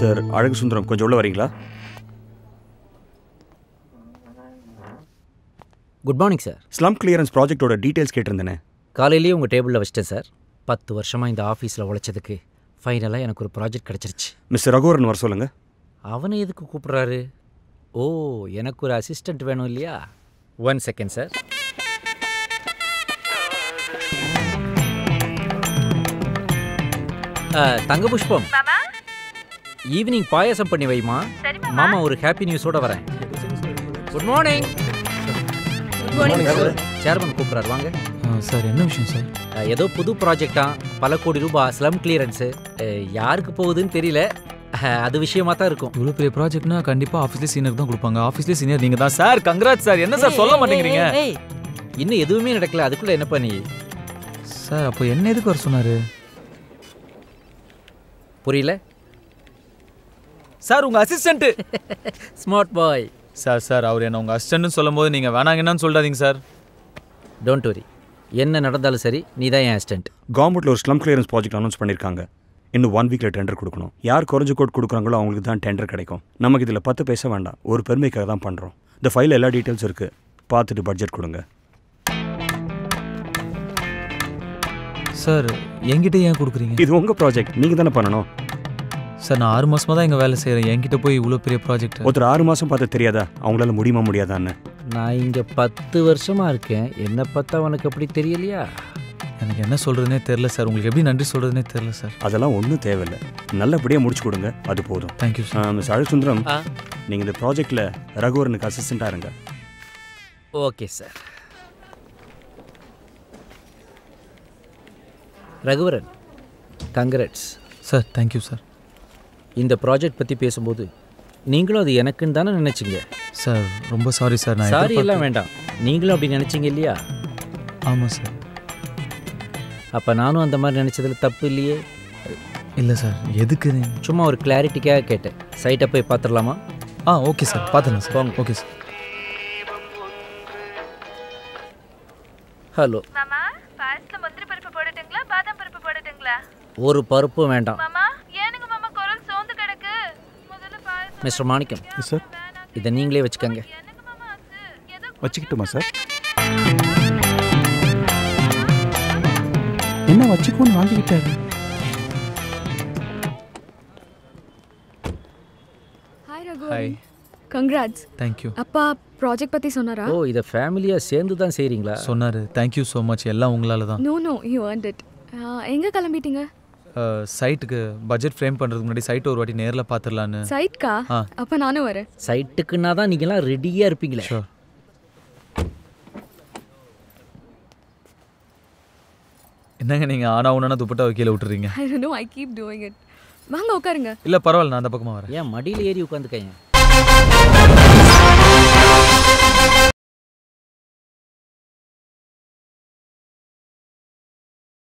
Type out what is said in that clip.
Mister அழகு சுந்தரம் கொஞ்சம் உள்ள வரீங்களா good morning sir slum clearance ப்ராஜெக்ட்டோட டீட்டெயில்ஸ் கேட்டிருந்தேனே காலையிலேயே உங்கள் டேபிளில் வச்சிட்டேன் சார் பத்து வருஷமாக இந்த ஆஃபீஸில் உழைச்சதுக்கு ஃபைனலாக எனக்கு ஒரு ப்ராஜெக்ட் கிடச்சிருச்சு மிஸ்டர் ரகுவரன் வர சொல்லுங்க அவனை எதுக்கு கூப்பிட்றாரு ஓ எனக்கு ஒரு அசிஸ்டண்ட் வேணும் இல்லையா ஒன் செகண்ட் சார் தங்க புஷ்பம் ஈவினிங் பாயாசம் பண்ணி வைமா மாமா ஒரு ஹாப்பி நியூஸோட வரேன் குட் மார்னிங் சேர்மன் கூப்பிட்றாரு வாங்க சார் என்ன விஷயம் சார் அஹ், ஏதோ புது ப்ராஜெக்டா பல கோடி ரூபாய் ஸ்லம் கிளியரன்ஸு யாருக்கு போகுதுன்னு தெரியல அஹ், அது விஷயமா தான் இருக்கும் இவ்வளோ பெரிய ப்ராஜெக்ட்னா கண்டிப்பாக ஆஃபீஸ்லேயே சீனியர் தான் கொடுப்பாங்க ஆஃபீஸ்லேயே சீனியர் நீங்கள் தான் சார் கங்க்ராட் சார் என்ன சார் சொல்ல மாட்டேங்கிறீங்க ஏய், ஏய், இன்னும் எதுவுமே நடக்கல அதுக்குள்ள என்ன பண்ணி சார் அப்போ என்ன எதுக்கு வர சொன்னார் புரியல சார் உங்கள் assistant smart boy sir sir அவர் என்ன உங்கள் அசிஸ்டன்ட்னு சொல்லும் போது நீங்கள் வேணாங்கன்னு சொல்லிடாதீங்க சார் டோன்ட் வரி என்ன நடந்தாலும் சரி நீ தான் என் அசிஸ்டன்ட் கவர்மெண்ட்ல ஒரு ஸ்லம் கிளியரன்ஸ் ப்ராஜெக்ட் அனௌன்ஸ் பண்ணியிருக்காங்க இன்னும் ஒன் வீக்ல டெண்டர் கொடுக்கணும் யார் குறைஞ்ச கோட் கொடுக்குறாங்களோ அவங்களுக்கு தான் டெண்டர் கிடைக்கும் நமக்கு இதில் பத்து பேச வேண்டாம் ஒரு பெருமைக்காக தான் பண்ணுறோம் இந்த ஃபைல் எல்லா டீட்டெயில்ஸ் இருக்குது பார்த்துட்டு பட்ஜெட் கொடுங்க சார் என்கிட்ட ஏன் கொடுக்குறீங்க இது உங்கள் ப்ராஜெக்ட் நீங்கள் தானே பண்ணணும் சார் நான் ஆறு மாசமா தான் இங்கே வேலை செய்கிறேன் என்கிட்ட போய் இவ்வளோ பெரிய ப்ராஜெக்ட் ஒருத்தர் ஆறு மாதம் பார்த்து தெரியாதா அவங்களால முடியுமா முடியாதான்னு நான் இங்க பத்து வருஷமா இருக்கேன் என்ன பார்த்தா உனக்கு அப்படி தெரியலையா எனக்கு என்ன சொல்கிறதுனே தெரில சார் உங்களுக்கு எப்படி நன்றி சொல்கிறதுனே தெரில சார் அதெல்லாம் ஒன்றும் தேவையில்லை நல்லபடியாக முடிச்சு கொடுங்க அது போதும் தேங்க்யூ சார் மிஸ் அழகுசுந்தரம் ஆ நீங்கள் இந்த ப்ராஜெக்டில் ரகுவரனுக்கு அசிஸ்டண்ட்டாக இருங்க okay sir Raghuvaran congrats sir thank you sir இந்த ப்ராஜெக்ட் பற்றி பேசும்போது நீங்களும் அது எனக்குன்னு தானே நினச்சிங்க சார் ரொம்ப சாரி சார் நான் சாரி எல்லாம் வேண்டாம் நீங்களும் அப்படி நினச்சிங்க இல்லையா ஆமாம் சார் அப்போ நானும் அந்த மாதிரி நினச்சதுல தப்பு இல்லையே இல்லை சார் எதுக்கு நீ- சும்மா ஒரு கிளாரிட்டிக்காக கேட்டேன் சைட்டை போய் பார்த்துடலாமா ஆ ஓகே சார் பார்த்துலாம் சார் போங்க. ஓகே சார் ஹலோ மாமா பாயசத்துல முந்திரி பருப்பு போடட்டுங்களா பாதாம் பருப்பு போடட்டுங்களா ஒரு பருப்பும் வேண்டாம் மாமா ஏனுங்க மாமா குரல் சோர்ந்து கிடக்கு முதல்ல பாயசம் மிஸ்டர் மாணிக்கம் சார் இதை நீங்களே வச்சுக்கோங்க என்னங்க மாமா ஆச்சு ஏதோ வச்சுக்கிட்டுமா சார் என்ன வச்சுக்கோன்னு வாங்கிக்கிட்டாரு hi Raghu hi congrats thank you அப்பா ப்ராஜெக்ட் பத்தி சொன்னாரா ஓ இதை ஃபேமிலியாக சேர்ந்து தான் செய்கிறீங்களா சொன்னார் தேங்க்யூ ஸோ மச் எல்லாம் உங்களால தான் no no you earned it எங்க கிளம்பிட்டீங்க சைட்டுக்கு பட்ஜெட் ஃப்ரேம் பண்ணுறதுக்கு முன்னாடி சைட் ஒரு வாட்டி நேரில் பார்த்துடலான்னு சைட்கா ஆ. அப்ப நானும் வரேன் சைட்டுக்குன்னா தான் நீங்களாம் ரெடியாக இருப்பீங்களே ஷோர் என்னங்க நீங்கள் ஆனா உனா துப்பட்டா கீழே விட்டுறீங்க I know I keep doing it வாங்க உட்காருங்க இல்லை பரவாயில்ல நான் அந்த பக்கமாக வரேன் ஏன் மடியில் ஏறி உட்காந்துக்கங்க